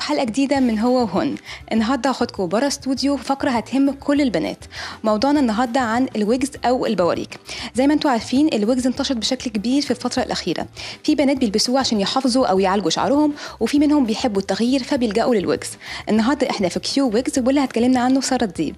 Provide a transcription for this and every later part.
حلقه جديده من هو وهن النهارده هاخدكم بره استوديو في فقره هتهم كل البنات موضوعنا النهارده عن الويجز او البواريك زي ما انتم عارفين الويجز انتشر بشكل كبير في الفتره الاخيره في بنات بيلبسوه عشان يحافظوا او يعالجوا شعرهم وفي منهم بيحبوا التغيير فبيلجأوا للويجز النهارده احنا في كيو ويجز واللي هتكلمنا عنه ساره الديب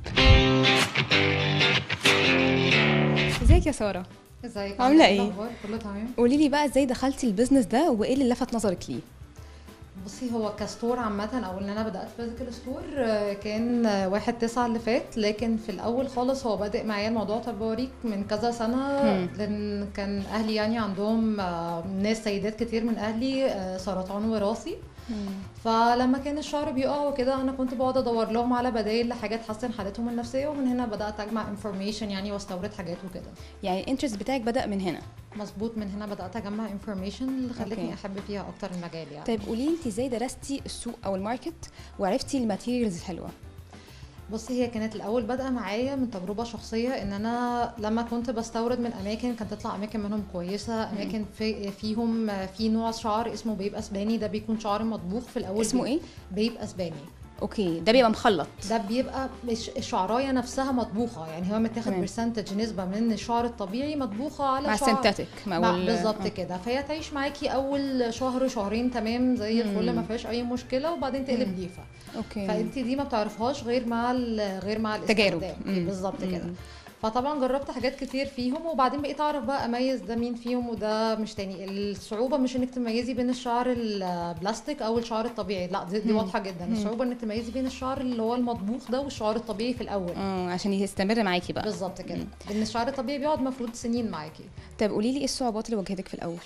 ازيك يا ساره ازيك عاملة ايه؟ الأخبار؟ كله تمام قولي لي بقى ازاي دخلتي البيزنس ده وايه اللي لفت نظرك ليه بصي هو كستور عامة أو إن أنا بدأت فيزيكال ستور آه، كان آه، واحد تسعة اللي فات لكن في الأول خالص هو بادئ معايا الموضوع تبوريك من كذا سنة مم. لأن كان أهلي يعني عندهم آه، ناس سيدات كتير من أهلي آه، سرطان وراثي فلما كان الشعر بيقع وكده انا كنت بقعد ادور لهم على بدائل لحاجات تحسن حالتهم النفسيه ومن هنا بدات اجمع انفورميشن يعني واستورد حاجات وكده يعني الانترست بتاعك بدأ من هنا مظبوط من هنا بدات اجمع انفورميشن اللي خلتني أوكي. احب فيها اكتر المجال يعني طيب قولي لي انت ازاي درستي السوق او الماركت وعرفتي الماتيريالز الحلوه بصي هي كانت الاول بادئه معايا من تجربه شخصيه ان انا لما كنت بستورد من اماكن كانت تطلع اماكن منهم كويسه اماكن في فيهم في نوع شعر اسمه بيب اسباني ده بيكون شعر مطبوخ في الاول اسمه ايه بيب اسباني اوكي ده بيبقى مخلط ده بيبقى مش الشعرايه نفسها مطبوخه يعني هو متاخد تمام. برسنتج نسبه من الشعر الطبيعي مطبوخه على مع شعر سينتاتيك مع مع وال- بالظبط آه. كده فهي تعيش معاكي اول شهر شهرين تمام زي الفل مم. ما فيهاش اي مشكله وبعدين تقلب مم. ليفه اوكي فانت دي ما بتعرفهاش غير مع ال- غير مع تجارب. الاستخدام مم. بالظبط كده مم. فطبعا جربت حاجات كتير فيهم وبعدين بقيت اعرف بقى اميز ده مين فيهم وده مش تاني الصعوبه مش انك تميزي بين الشعر البلاستيك او الشعر الطبيعي لا دي, دي مم. واضحه جدا مم. الصعوبه انك تميزي بين الشعر اللي هو المطبوخ ده والشعر الطبيعي في الاول اه عشان يستمر معاكي بقى بالظبط كده مم. لان الشعر الطبيعي بيقعد مفروض سنين معاكي طب قولي لي ايه الصعوبات اللي واجهتك في الاول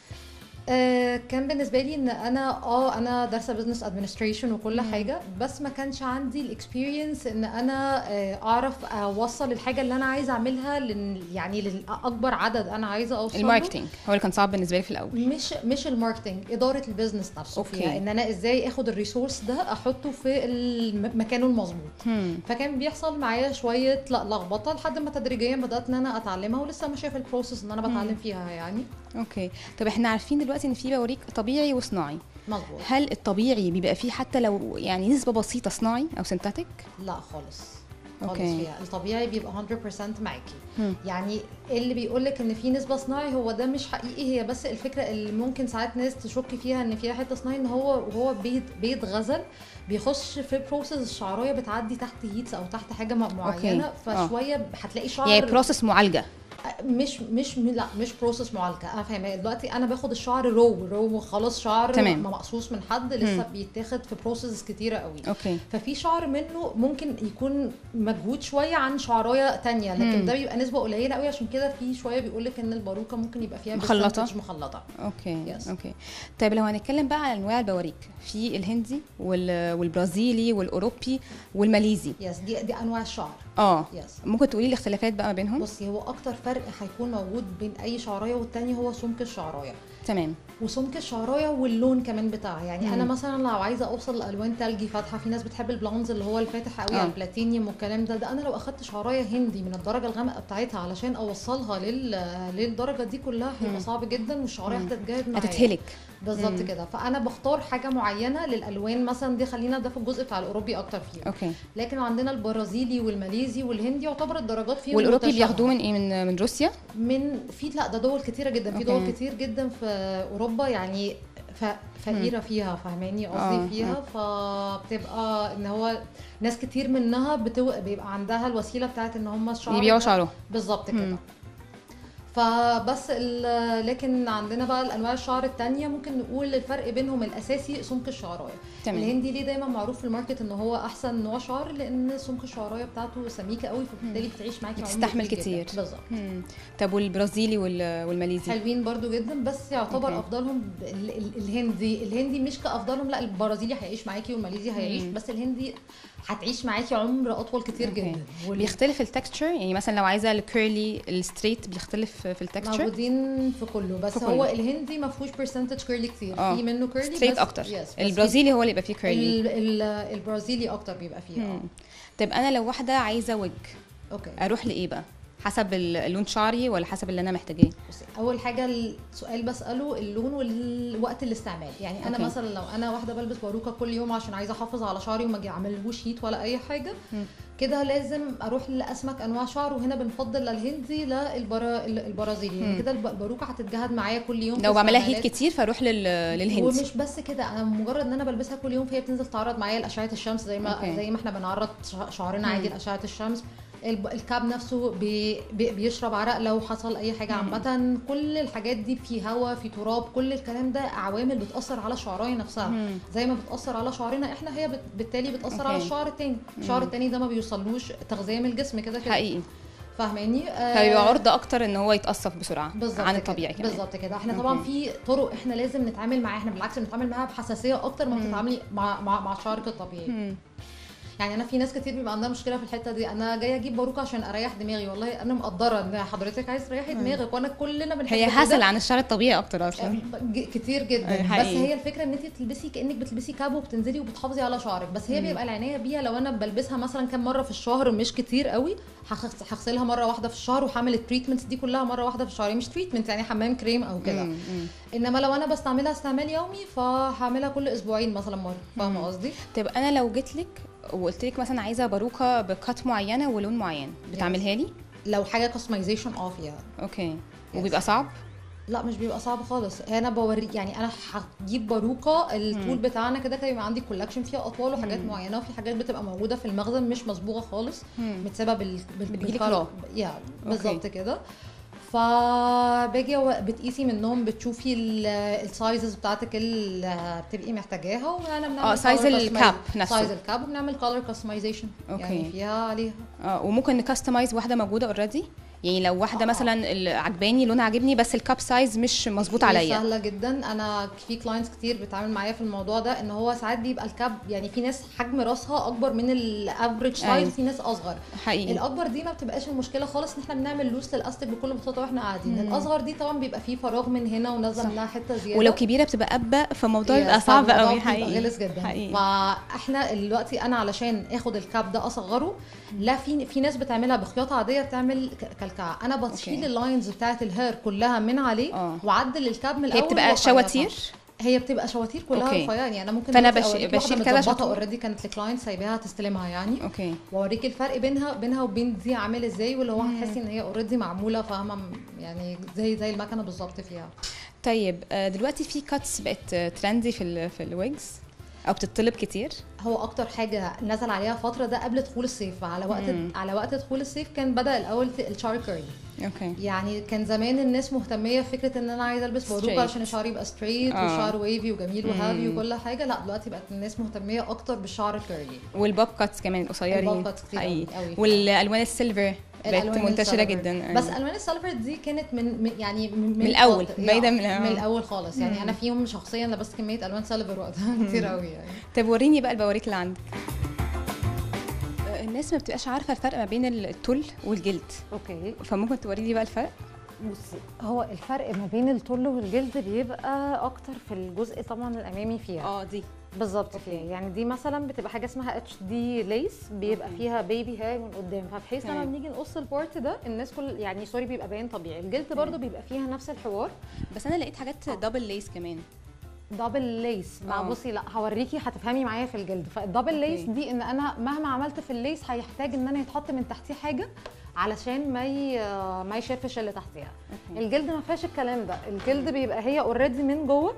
آه كان بالنسبه لي ان انا اه انا دارسه بزنس ادمنستريشن وكل مم. حاجه بس ما كانش عندي الاكسبيرينس ان انا آه اعرف اوصل الحاجه اللي انا عايزه اعملها لن يعني لاكبر عدد انا عايزه اوصله الماركتينج هو اللي كان صعب بالنسبه لي في الاول مش مش الماركتنج اداره البيزنس نفسه أوكي. فيها ان انا ازاي اخد الريسورس ده احطه في الم- مكانه المظبوط هم. فكان بيحصل معايا شويه لا لخبطه لحد ما تدريجيا بدات ان انا اتعلمها ولسه ماشيه في البروسيس ان انا بتعلم فيها يعني اوكي طب احنا عارفين دلوقتي ان في بوريك طبيعي وصناعي مظبوط هل الطبيعي بيبقى فيه حتى لو يعني نسبه بسيطه صناعي او سينتاتيك لا خالص خالص أوكي. فيها الطبيعي بيبقى 100% معاكي هم. يعني اللي بيقول لك ان في نسبه صناعي هو ده مش حقيقي هي بس الفكره اللي ممكن ساعات ناس تشك فيها ان فيها حته صناعي ان هو وهو بيت بيت غزل بيخش في بروسيس الشعرايه بتعدي تحت هيتس او تحت حاجه م- معينه آه. فشويه هتلاقي شعر يعني بروسس معالجه مش مش لا مش بروسيس معالجه انا فاهمه دلوقتي انا باخد الشعر رو رو خلاص شعر تمام. مقصوص من حد لسه مم. بيتاخد في بروسيس كتيره قوي اوكي ففي شعر منه ممكن يكون مجهود شويه عن شعرايه تانية لكن مم. ده بيبقى نسبه قليله قوي عشان كده في شويه بيقول لك ان الباروكه ممكن يبقى فيها مخلطة؟ percentage مخلطه اوكي Yes. اوكي طيب لو هنتكلم بقى عن انواع البواريك في الهندي وال... والبرازيلي والاوروبي والماليزي يس دي دي انواع الشعر اه يس ممكن تقولي لي الاختلافات بقى ما بينهم بصي هو اكتر فرق هيكون موجود بين اي شعرايه والتاني هو سمك الشعرايه تمام وسمك الشعرايه واللون كمان بتاعها يعني مم. انا مثلا لو عايزه اوصل لالوان تلجي فاتحه في ناس بتحب البلونز اللي هو الفاتح قوي آه. او البلاتينيوم والكلام ده ده انا لو اخدت شعرايه هندي من الدرجه الغامقه بتاعتها علشان اوصلها لل... للدرجه دي كلها مم. هيبقى صعب جدا والشعرايه مم. هتتجهد معايا هتتهلك بالظبط مم. كده فانا بختار حاجه معينه للالوان مثلا دي خلينا ده في الجزء بتاع الاوروبي اكتر فيه اوكي لكن عندنا البرازيلي والماليزي والهندي يعتبر الدرجات فيهم والاوروبي متشابهة. بياخدوه من ايه من من روسيا من في لا ده دول كتيره جدا في أوكي. دول كتير جدا في اوروبا يعني ف... فقيره فيها فاهماني آه، قصدي فيها فبتبقى ان هو ناس كتير منها بتو... بيبقى عندها الوسيله بتاعت ان هم الشعر يبيعوا ده- شعره بالظبط مم. كده فبس ال... لكن عندنا بقى الانواع الشعر التانية ممكن نقول الفرق بينهم الاساسي سمك الشعرايه تمام الهندي ليه دايما معروف في الماركت ان هو احسن نوع شعر لان سمك الشعرايه بتاعته سميكه قوي فبالتالي بتعيش معاكي عمر بتستحمل طويل جداً. كتير. بالظبط مم. طب والبرازيلي وال... والماليزي حلوين برضو جدا بس يعتبر أوكي. افضلهم ب- ال- ال- الهندي الهندي مش كافضلهم لا البرازيلي هيعيش معاكي والماليزي هيعيش مم. بس الهندي هتعيش معاكي عمر اطول كتير أوكي. جدا وال- بيختلف التكستشر يعني مثلا لو عايزه الكيرلي الستريت بيختلف في التكستشر موجودين في كله بس في كله. هو الهندي ما فيهوش برسنتج كيرلي كتير آه. في منه كيرلي ستريت بس اكتر yes, بس البرازيلي هو اللي يبقى فيه في- كيرلي ال- ال- البرازيلي اكتر بيبقى فيه اه طب انا لو واحده عايزه ويج اوكي اروح لايه بقى حسب ال- لون شعري ولا حسب اللي انا محتاجاه بصي اول حاجه السؤال بساله اللون والوقت الاستعمال يعني انا أوكي. مثلا لو انا واحده بلبس باروكه كل يوم عشان عايزه احافظ على شعري وما اعملهوش هيت ولا اي حاجه مم. كده لازم اروح لاسمك انواع شعر وهنا بنفضل الهندي للبرا البرازيلي يعني مم. كده الب- الباروكه هتتجهد معايا كل يوم في لو بعملها هيت استعمالات. كتير فاروح لل... للهندي ومش بس كده انا مجرد ان انا بلبسها كل يوم فهي بتنزل تعرض معايا لاشعه الشمس زي ما أوكي. زي ما احنا بنعرض شع- شعرنا مم. عادي لاشعه الشمس الب- الكاب نفسه بي بي بيشرب عرق لو حصل اي حاجه مم. عامه كل الحاجات دي في هواء في تراب كل الكلام ده عوامل بتاثر على الشعرايه نفسها مم. زي ما بتاثر على شعرنا احنا هي بت- بالتالي بتاثر على أوكي. الشعر التاني الشعر مم. التاني ده ما بيوصلوش تغذيه من الجسم كده كده حقيقي فاهماني آه، فبيبقى عرضه اكتر ان هو يتقصف بسرعه بالظبط عن كده. الطبيعي كمان بالظبط كده احنا طبعا أوكي. في طرق احنا لازم نتعامل معاها احنا بالعكس بنتعامل معاها بحساسيه اكتر ما مم. بتتعاملي مع مع مع شعرك الطبيعي مم. يعني انا في ناس كتير بيبقى عندها مشكله في الحته دي انا جايه اجيب باروكه عشان اريح دماغي والله انا مقدره ان حضرتك عايز تريحي مم. دماغك وانا كلنا بنحب هي كده. هسل عن الشعر الطبيعي اكتر اصلا ج- كتير جدا أي بس حقيقي. هي الفكره ان انت تلبسي كانك بتلبسي كاب وبتنزلي وبتحافظي على شعرك بس هي مم. بيبقى العنايه بيها لو انا بلبسها مثلا كام مره في الشهر مش كتير قوي هغس- هغسلها مره واحده في الشهر وهعمل التريتمنتس دي كلها مره واحده في الشهر هي مش تريتمنت يعني حمام كريم او كده مم. مم. انما لو انا بستعملها استعمال يومي فهعملها كل اسبوعين مثلا مره مم. فاهمه قصدي طب انا لو جيت لك وقلت لك مثلا عايزه باروكه بكات معينه ولون معين بتعملها لي لو حاجه كاستمايزيشن اه فيها اوكي Yes. وبيبقى صعب لا مش بيبقى صعب خالص انا بوري يعني انا هجيب باروكه الطول مم. بتاعنا كده كده يبقى عندي كولكشن فيها اطوال وحاجات مم. معينه وفي حاجات بتبقى موجوده في المخزن مش مصبوغه خالص مم. متسابه بال بال- بتجيلك بالكلر. raw. يا بالظبط كده فباجي و- بتقيسي منهم بتشوفي ال- السايزز بتاعتك اللي بتبقي محتاجاها وانا بنعمل اه سايز color الكاب customize- نفسه سايز الكاب وبنعمل كولر كاستمايزيشن أوكي. يعني فيها عليها اه وممكن نكستمايز واحده موجوده اوريدي يعني لو واحده آه. مثلا اللي عجباني لونها عاجبني بس الكاب سايز مش مظبوط هي عليا سهله جدا انا في كلاينتس كتير بتعامل معايا في الموضوع ده ان هو ساعات بيبقى الكاب يعني في ناس حجم راسها اكبر من الافريج سايز أيوة. وفي ناس اصغر حقيقي الاكبر دي ما بتبقاش المشكله خالص ان احنا بنعمل لوس للاستك بكل بساطه واحنا قاعدين مم. الاصغر دي طبعا بيبقى فيه فراغ من هنا ونازله صح. منها حته زياده ولو كبيره بتبقى ابه فالموضوع Yes، بيبقى صعب فالموضوع قوي بيبقى حقيقي غلس جدا حقيقي فاحنا دلوقتي انا علشان اخد الكاب ده اصغره لا في في ناس بتعملها بخياطه عاديه بتعمل ك- كلكعه انا بشيل أوكي. اللاينز بتاعه الهير كلها من عليه آه. واعدل الكاب من هي الاول بتبقى وأخيطها. شواتير هي بتبقى شواتير كلها أوكي. رفيعه يعني انا ممكن فأنا دلوقتي بش- أوريكي بشيل واحدة كذا متظبطة شطوة. اوريدي كانت الكلاينت سايباها تستلمها يعني اوكي واوريكي الفرق بينها بينها وبين دي عامل ازاي واللي هو مم. هتحسي ان هي اوريدي معموله فاهمه يعني زي زي المكنه بالظبط فيها طيب آه، دلوقتي في كاتس بقت ترندي في ال في الويجز او بتطلب كتير هو اكتر حاجه نزل عليها فتره ده قبل دخول الصيف على وقت مم. على وقت دخول الصيف كان بدا الاول الشعر كيرلي اوكي يعني كان زمان الناس مهتميه بفكره ان انا عايزه البس باروكه Straight. عشان شعري يبقى ستريت آه. وشعر ويفي وجميل وهافي مم. وكل حاجه لا دلوقتي بقت الناس مهتميه اكتر بالشعر الكيرلي والبوب كاتس كمان قصيرين البوب كاتس كتير حقيقي قوي- قوي. والالوان السيلفر بقت الألوان منتشره السيلفر. جدا بس أيوة. الوان السيلفر دي كانت من من- يعني من, من الأول، فترة- بعيدة من- من آه. الاول خالص يعني مم. انا في يوم شخصيا لبست كميه الوان سيلفر وقتها كتير قوي يعني طب وريني بقى البواريك اللي عندك آه، الناس ما بتبقاش عارفه الفرق ما بين التل والجلد اوكي فممكن توري لي بقى الفرق بصي هو الفرق ما بين الطل والجلد بيبقى اكتر في الجزء طبعا الامامي فيها اه دي بالظبط فيها يعني دي مثلا بتبقى حاجه اسمها اتش دي ليس بيبقى أوكي. فيها بيبي هير من قدام فبحيث لما تمام. بنيجي نقص البارت ده الناس كل يعني سوري بيبقى باين طبيعي الجلد برضو بيبقى فيها نفس الحوار بس انا لقيت حاجات دبل ليس كمان دبل ليس آه. مع بصي لا هوريكي هتفهمي معايا في الجلد فالدبل أوكي. ليس دي ان انا مهما عملت في الليس هيحتاج ان انا يتحط من تحتيه حاجه علشان ما ي... ما يشرفش اللي تحتيها أوكي. الجلد ما فيهاش الكلام ده الجلد بيبقى هي اوريدي من جوه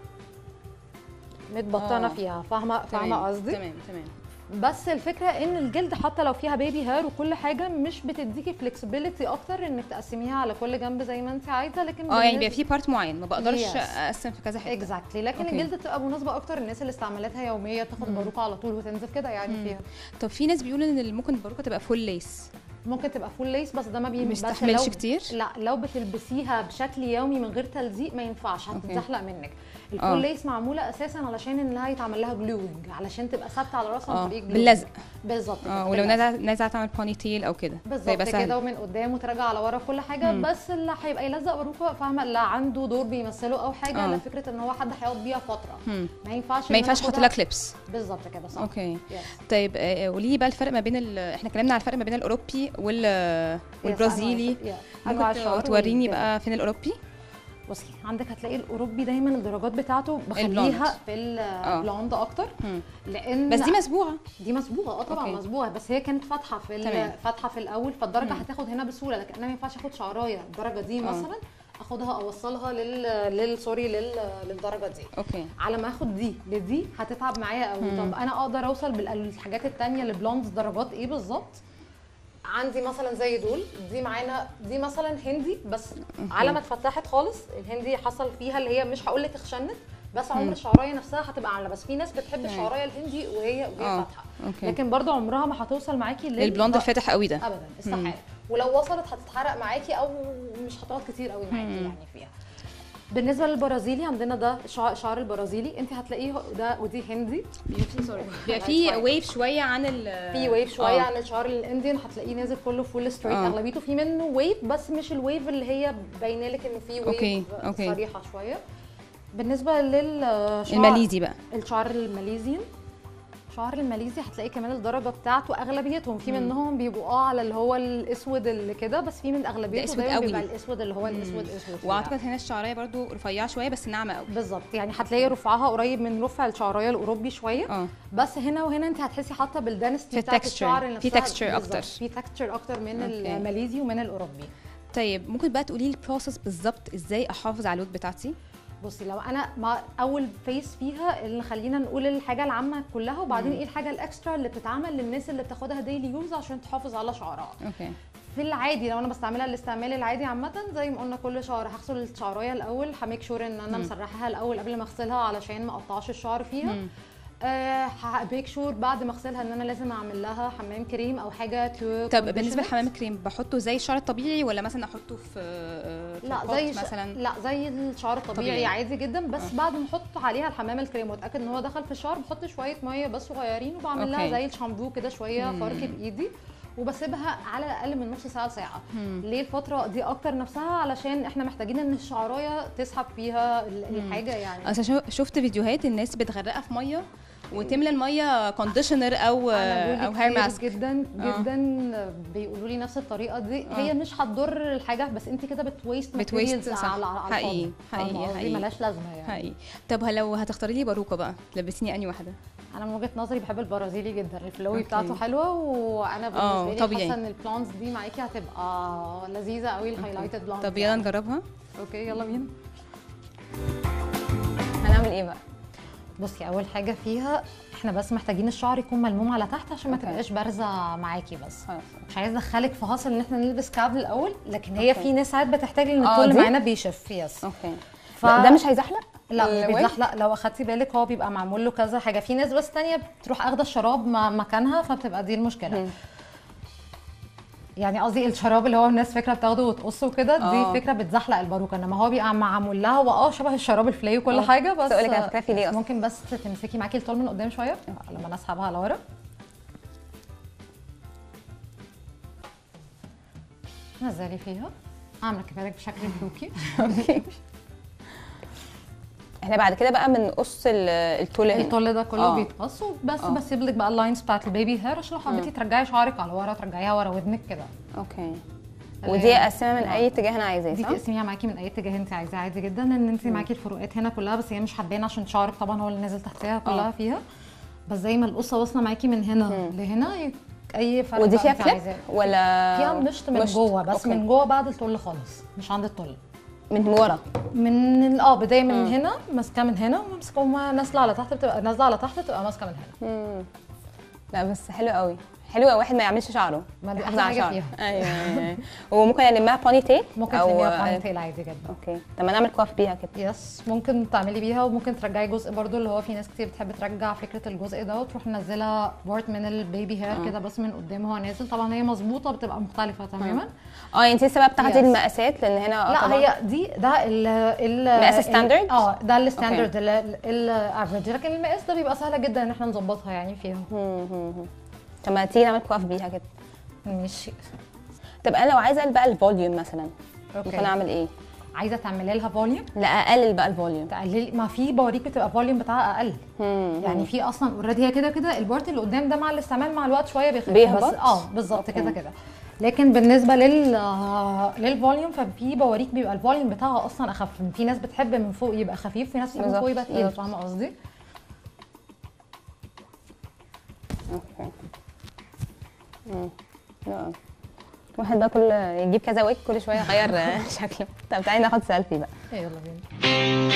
متبطنه آه. فيها فاهمه فاهمه تمام، قصدي تمام تمام بس الفكره ان الجلد حتى لو فيها بيبي هير وكل حاجه مش بتديكي فلكسبيليتي اكتر انك تقسميها على كل جنب زي ما انت عايزه لكن اه يعني بيبقى في بارت معين ما بقدرش Yes. اقسم في كذا حته اكزاكتلي لكن أوكي. الجلد بتبقى مناسبه اكتر الناس اللي استعمالاتها يوميه تاخد مم. باروكه على طول وتنزل كده يعني مم. فيها طب في ناس بيقولوا ان ممكن الباروكه تبقى فول ليس ممكن تبقى فول ليس بس ده ما بي مش بس تحملش لو- كتير لا لو بتلبسيها بشكل يومي من غير تلزيق ما ينفعش أوكي. هتتزحلق منك آه. الفول ليس معموله اساسا علشان انها يتعمل لها جلوج علشان تبقى ثابته على راسها اه عن طريق glue. باللزق بالظبط كده، اه ولو باللزق. نازعه نازعه تعمل بوني تيل او كده بالظبط فيبقى سهل كده ومن قدام وتراجع على ورا كل حاجه مم. بس اللي هيبقى يلزق باروكه فاهمه اللي عنده دور بيمثله او حاجه آه. لا فكره ان هو حد هيقعد بيها فتره مم. ما ينفعش ما إن ينفعش أنا احط آخدها- لها كليبس بالظبط كده صح اوكي Yes. طيب آه، قولي لي بقى الفرق ما بين ال... احنا اتكلمنا على الفرق ما بين الاوروبي وال والبرازيلي أنواع ممكن الشعر توريني وال- بقى فين الاوروبي بصي عندك هتلاقي الاوروبي دايما الدرجات بتاعته البلوند. بخليها في البلوند اكتر مم. لان بس دي مسبوعه دي مسبوقه اه طبعا أوكي. مسبوقه بس هي كانت فاتحه في تمام. ال- فاتحه في الاول فالدرجه هتاخد هنا بسهوله لكن انا ما ينفعش اخد شعرايه الدرجه دي آه. مثلا اخدها اوصلها لل لل سوري لل... للدرجه دي اوكي على ما اخد دي لدي هتتعب معايا قوي طب انا اقدر اوصل بالحاجات التانية لبلوندز درجات ايه بالظبط عندي مثلا زي دول دي معانا دي مثلا هندي بس على ما اتفتحت خالص الهندي حصل فيها اللي هي مش هقول لك اتخشنت بس عمر الشعرايه نفسها هتبقى عامله بس في ناس بتحب الشعرايه الهندي وهي وهي آه، فاتحه أوكي. لكن برضو عمرها ما هتوصل معاكي لل- للبلوند الفاتح قوي ده ابدا استحاله ولو وصلت هتتحرق معاكي او مش هتقعد كتير قوي معاكي يعني فيها بالنسبه للبرازيلي عندنا ده شع- شعر البرازيلي انت هتلاقيه ده ودي هندي بيبقى في ويف شويه عن ال في ويف شويه آه. عن الشعر الانديان هتلاقيه نازل كله فول ستريت آه. اغلبيته في منه ويف بس مش الويف اللي هي باينه لك ان في ويف أوكي، أوكي. صريحه شويه بالنسبه للشعر الماليزي بقى الشعر الماليزي الشعر الماليزي هتلاقي كمان الدرجه بتاعته اغلبيتهم في منهم بيبقوا اه على اللي هو الاسود اللي كده بس في من اغلبيته أسود دايما قوي. بيبقى الاسود اللي هو الاسود اسود فيها. واعتقد هنا الشعريه برضو رفيعه شويه بس ناعمه قوي بالظبط يعني هتلاقي رفعها قريب من رفع الشعرايه الاوروبي شويه اه بس هنا وهنا انت هتحسي حتى بالدانستي في بتاعت texture. الشعر في نفسها. texture بالظبط. أكتر. في تكستشر اكتر من أوكي. الماليزي ومن الاوروبي طيب ممكن بقى تقولي لي البروسس بالظبط ازاي احافظ على اللوك بتاعتي بصي لو انا مع اول فيس فيها اللي خلينا نقول الحاجه العامه كلها وبعدين ايه الحاجه الاكسترا اللي بتتعمل للناس اللي بتاخدها ديلي يوز عشان تحافظ على شعرها اوكي في العادي لو انا بستعملها الاستعمال العادي عامه زي ما قلنا كل شعر هغسل الشعرايه الاول هميك شور ان انا مسرحاها الاول قبل ما اغسلها علشان ما اقطعش الشعر فيها مم. آه هبيك شور بعد ما اغسلها ان انا لازم اعمل لها حمام كريم او حاجه تو طب بالنسبه condition it. لحمام الكريم بحطه زي الشعر الطبيعي ولا مثلا احطه في آه، في لا البوت زي ش... مثلا لا زي الشعر الطبيعي طبيعي. عادي جدا بس بعد ما احط عليها الحمام الكريم واتاكد ان هو دخل في الشعر بحط شويه ميه بس صغيرين وبعمل لها أوكي. زي الشامبو كده شويه فرك بايدي وبسيبها على الاقل من نص ساعه لساعه ليه الفتره دي اكتر نفسها علشان احنا محتاجين ان الشعرايه تسحب فيها ال- الحاجه يعني اصل شو- شفت فيديوهات الناس بتغرقها في ميه وتملى الميه كونديشنر او انا او جوزي هير كتير ماسك جدا آه. جدا بيقولوا لي نفس الطريقه دي آه. هي مش هتضر الحاجه بس انت كده بتويست بتويست، materials صح. على على حقيقي، الفاضي. حقيقي، فاهمة قصدي؟ حقيقي. ملهاش لازمه يعني حقيقي طب لو هتختاري لي باروكه بقى تلبسيني انهي واحده انا من وجهه نظري بحب البرازيلي جدا الفلوي أوكي. بتاعته حلوه وانا آه، بالنسبه لي طبيعي. حاسه ان البلونز دي معاكي هتبقى لذيذه قوي الهايلايتد بلونز طب يلا نجربها اوكي يلا بينا هنعمل ايه بقى بصي اول حاجه فيها احنا بس محتاجين الشعر يكون ملموم على تحت عشان ما أوكي. تبقاش بارزه معاكي بس خلاص مش عايزه ادخلك في هاصل ان احنا نلبس كعب الاول لكن هي أوكي. في ناس ساعات بتحتاج ان آه، الكل دي؟ معانا بيشف يس اوكي ف- ده مش هيزحلق لا مش الواجب؟ بيتزحلق لو اخدتي بالك هو بيبقى معمول له كذا حاجه في ناس بس تانية بتروح اخده الشراب م- مكانها فبتبقى دي المشكله مم. يعني قصدي الشراب اللي هو الناس فكره بتاخده وتقصه كده آه. دي فكره بتزحلق الباروكه انما هو بيبقى معمول لها هو اه شبه الشراب الفلاي وكل آه. حاجه بس بس أقولك أنا بتخافي ليه أصلا؟ ممكن بس تمسكي معاكي الطول من قدام شويه لما انا اسحبها لورا نزلي فيها اعمل كفايه بشكل فلوكي اوكي احنا بعد كده بقى بنقص ال- الطول هنا الطول ده كله آه. بيتقص بس آه. بسيب لك بقى اللاينز بتاعت البيبي هير عشان لو حبيتي ترجعي شعرك على ورا ترجعيها ورا ودنك كده اوكي اللي ودي هي- اقسمها من اي اتجاه انا عايزاه دي صح؟ تقسميها معاكي من اي اتجاه انت عايزاه عادي جدا ان انت معاكي الفروقات هنا كلها بس هي مش هتبان عشان شعرك طبعا هو اللي نازل تحتها كلها آه. فيها بس زي ما القصه واصله معاكي من هنا مم. لهنا ي- اي فرق ودي بقى فيها انت كليب عايزاه. ولا فيها مشط من مشط. جوه بس أوكي. من جوه بعد الطل خالص مش عند الطل من ورا من ال- اه بدايه من مم. هنا ماسكه من هنا وماسكه وما نازله على تحت بتبقى نازله على تحت بتبقى ماسكه من هنا مم. لا بس حلو قوي حلو قوي واحد ما يعملش شعره ما دي يحافظ أحلى على حاجة شعره. ايوه أيوة. وممكن المها بوني تيل ممكن أو- تسميها بوني تيل عادي جدا اوكي طب ما نعمل كواف بيها كده يس ممكن تعملي بيها وممكن ترجعي جزء برضو اللي هو في ناس كتير بتحب ترجع فكره الجزء ده وتروح منزله بارت من البيبي هير كده بس من قدام هو نازل طبعا هي مظبوطه بتبقى مختلفه تماما اه يعني انت لسه بقى بتاخدي Yes. المقاسات لان هنا آه لا طبعاً. هي دي ده ال ال مقاس ال- standard؟ اه ده الستاندرد الافريج لكن المقاس ده بيبقى سهله جدا ان احنا نظبطها يعني فيها مم، مم، مم. طب ما تيجي نعمل كواف بيها كده مش طب انا لو عايزه بقى الفوليوم مثلا ممكن اوكي اعمل ايه؟ عايزه تعملي لها فوليوم لا اقلل بقى الفوليوم تقللي ما في بواريك بتبقى فوليوم بتاعها اقل مم، يعني في اصلا اوريدي هي كده كده البارت اللي قدام ده مع الاستعمال مع الوقت شويه بيخف بيهبط؟ بس اه بالظبط أوكي. كده كده لكن بالنسبه لل آه، للفوليوم ففي بواريك بيبقى الفوليوم بتاعها اصلا اخف في ناس بتحب من فوق يبقى خفيف في ناس بتحب من فوق بالظبط، يبقى تقيل بالظبط. فاهمه قصدي اوكي مم. لا. واحد بقى كل يجيب كذا ويك كل شويه يغير شكله طب تعالي ناخد سيلفي بقى يلا بينا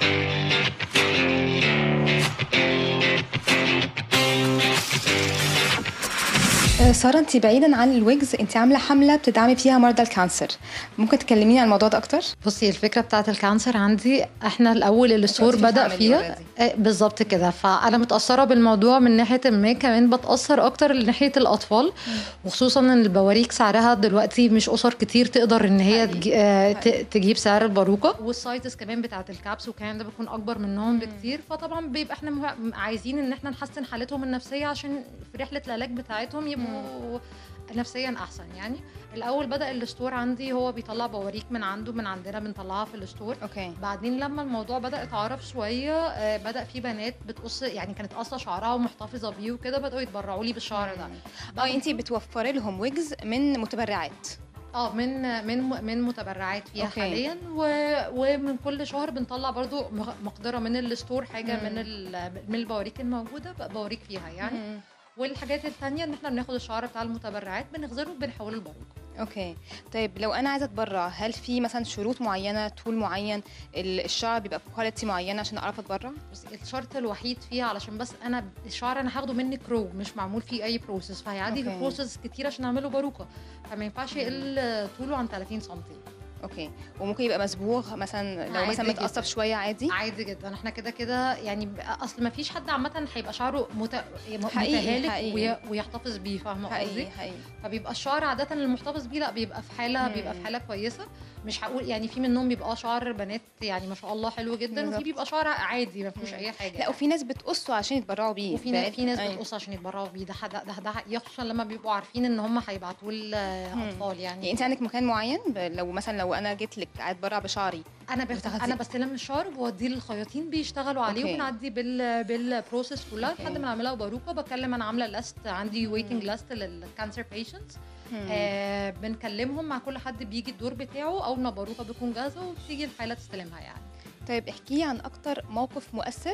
آه، ساره انت بعيدا عن الويجز انت عامله حمله بتدعمي فيها مرضى الكانسر ممكن تكلميني عن الموضوع ده اكتر بصي الفكره بتاعت الكانسر عندي احنا الاول الستور كنتي بدا بتعملي فيها already. آه، بالظبط كده فانا متاثره بالموضوع من ناحيه ما كمان بتاثر اكتر ناحيه الاطفال وخصوصا ان البواريك سعرها دلوقتي مش اسر كتير تقدر ان هي حقيقي. تج- آه، ت- تجيب سعر الباروكه والسايزز كمان بتاعت الكابس والكلام ده بيكون اكبر منهم بكتير فطبعا بيبقى احنا مه- عايزين ان احنا نحسن حالتهم النفسيه عشان في رحله العلاج بتاعتهم يبقوا نفسيا احسن يعني الاول بدا الستور عندي هو بيطلع بواريك من عنده من عندنا بنطلعها في الستور اوكي بعدين لما الموضوع بدا يتعرف شويه آه، بدا في بنات بتقص يعني كانت قاصه شعرها ومحتفظه بيه وكده بداوا يتبرعوا لي بالشعر ده اه انت بتوفري لهم ويجز من متبرعات اه من من من متبرعات فيها أوكي. أوكي. حاليا و... ومن كل شهر بنطلع برضو مغ- مقدره من الستور حاجه مم. من ال... من البواريك الموجوده ب- بوريك فيها يعني مم. والحاجات التانية ان احنا بناخد الشعر بتاع المتبرعات بنغزله وبنحوله لباروكه اوكي طيب لو انا عايزه اتبرع هل في مثلا شروط معينه طول معين ال- الشعر بيبقى بكواليتي معينه عشان اعرف اتبرع بس الشرط الوحيد فيها علشان بس انا الشعر انا هاخده منك رو مش معمول فيه اي بروسيس فهيعدي في أوكي. بروسيس كتير عشان اعمله باروكه فما ينفعش يقل طوله عن 30 سم اوكي وممكن يبقى مصبوغ مثلا لو عادي مثلا جداً. متقصف شويه عادي عادي جدا احنا كده كده يعني ب- اصل ما فيش حد عامه هيبقى شعره مت... حقيقي، متهالك حقيقي. وي... ويحتفظ بيه فاهمه قصدي حقيقي حقيقي فبيبقى الشعر عاده المحتفظ بيه لا بيبقى في حاله مم. بيبقى في حاله كويسه مش هقول يعني في منهم بيبقى شعر بنات يعني ما شاء الله حلو جدا بالظبط. وفي بيبقى شعر عادي ما فيهوش مم. اي حاجه لا وفي ناس بتقصه عشان يتبرعوا بيه وفي ناس في ناس أيوة. بتقص عشان يتبرعوا بيه ده ده ده, ده حقيقي، خصوصا لما بيبقوا عارفين ان هم هيبعتوه لاطفال يعني يعني انت عندك مكان معين ب- لو مثلا لو انا جيت لك عايز اتبرع بشعري انا باخد بتاخدي- انا بستلم الشعر وبوديه للخياطين بيشتغلوا عليه أوكي. وبنعدي بال بالبروسيس كلها أوكي. لحد ما نعملها باروكه بكلم انا عامله لاست عندي ويتنج لاست للكانسر بيشنتس مم. آه بنكلمهم مع كل حد بيجي الدور بتاعه اول ما باروكه بتكون جاهزه وبتيجي الحاله تستلمها يعني طيب احكي لي عن اكتر موقف مؤثر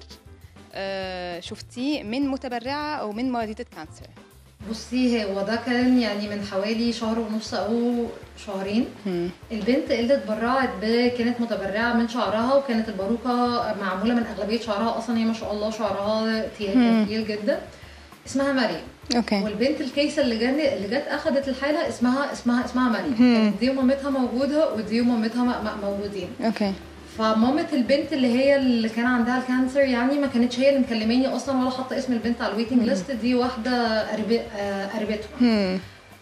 آه شفتيه من متبرعه او من مريضه كانسر بصي هو ده كان يعني من حوالي شهر ونص او شهرين البنت اللي اتبرعت ب- كانت متبرعه من شعرها وكانت الباروكه معموله من اغلبيه شعرها اصلا هي ما شاء الله شعرها تقيل مم. تقيل جدا اسمها مريم اوكي والبنت الكيسه اللي جن اللي جت اخذت الحاله اسمها اسمها اسمها مريم مم. كانت دي ومامتها موجوده ودي ومامتها م- م- موجودين اوكي فمامة البنت اللي هي اللي كان عندها الكانسر يعني ما كانتش هي اللي مكلماني اصلا ولا حاطه اسم البنت على الويتنج ليست دي واحده قريبه آه، قريبتها هم.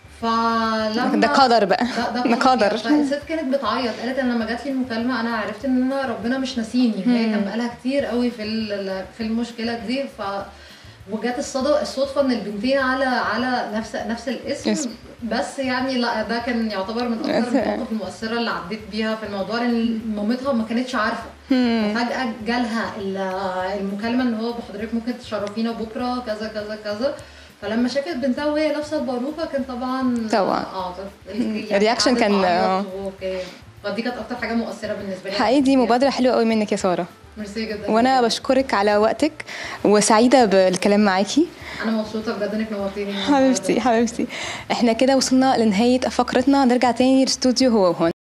فلما ده قدر بقى ده ده ده قدر فالست كانت بتعيط قالت انا لما جات لي المكالمه انا عرفت ان انا ربنا مش ناسيني هي مم. كان بقالها كتير قوي في ال- في المشكله دي ف وجات الصدفه الصدفه ان البنتين على على نفس نفس الاسم اسم. بس يعني لا ده كان يعتبر من اكثر أس- المواقف المؤثره اللي عديت بيها في الموضوع لان مامتها ما كانتش عارفه هم. ففجاه جالها ال- المكالمه ان هو بحضرتك ممكن تشرفينا بكره كذا كذا كذا فلما شافت بنتها وهي لابسه الباروكه كان طبعا طبعا. اه الرياكشن قعدت كان- تعيط آه. وك- فدي كانت اكتر حاجه مؤثره بالنسبه لي حقيقي دي مبادره حلوه قوي منك يا ساره ميرسي جدا وانا بشكرك على وقتك وسعيده بالكلام معاكي انا مبسوطه بجد انك نورتيني حبيبتي حبيبتي احنا كده وصلنا لنهايه فقرتنا نرجع تاني لاستوديو هو وهون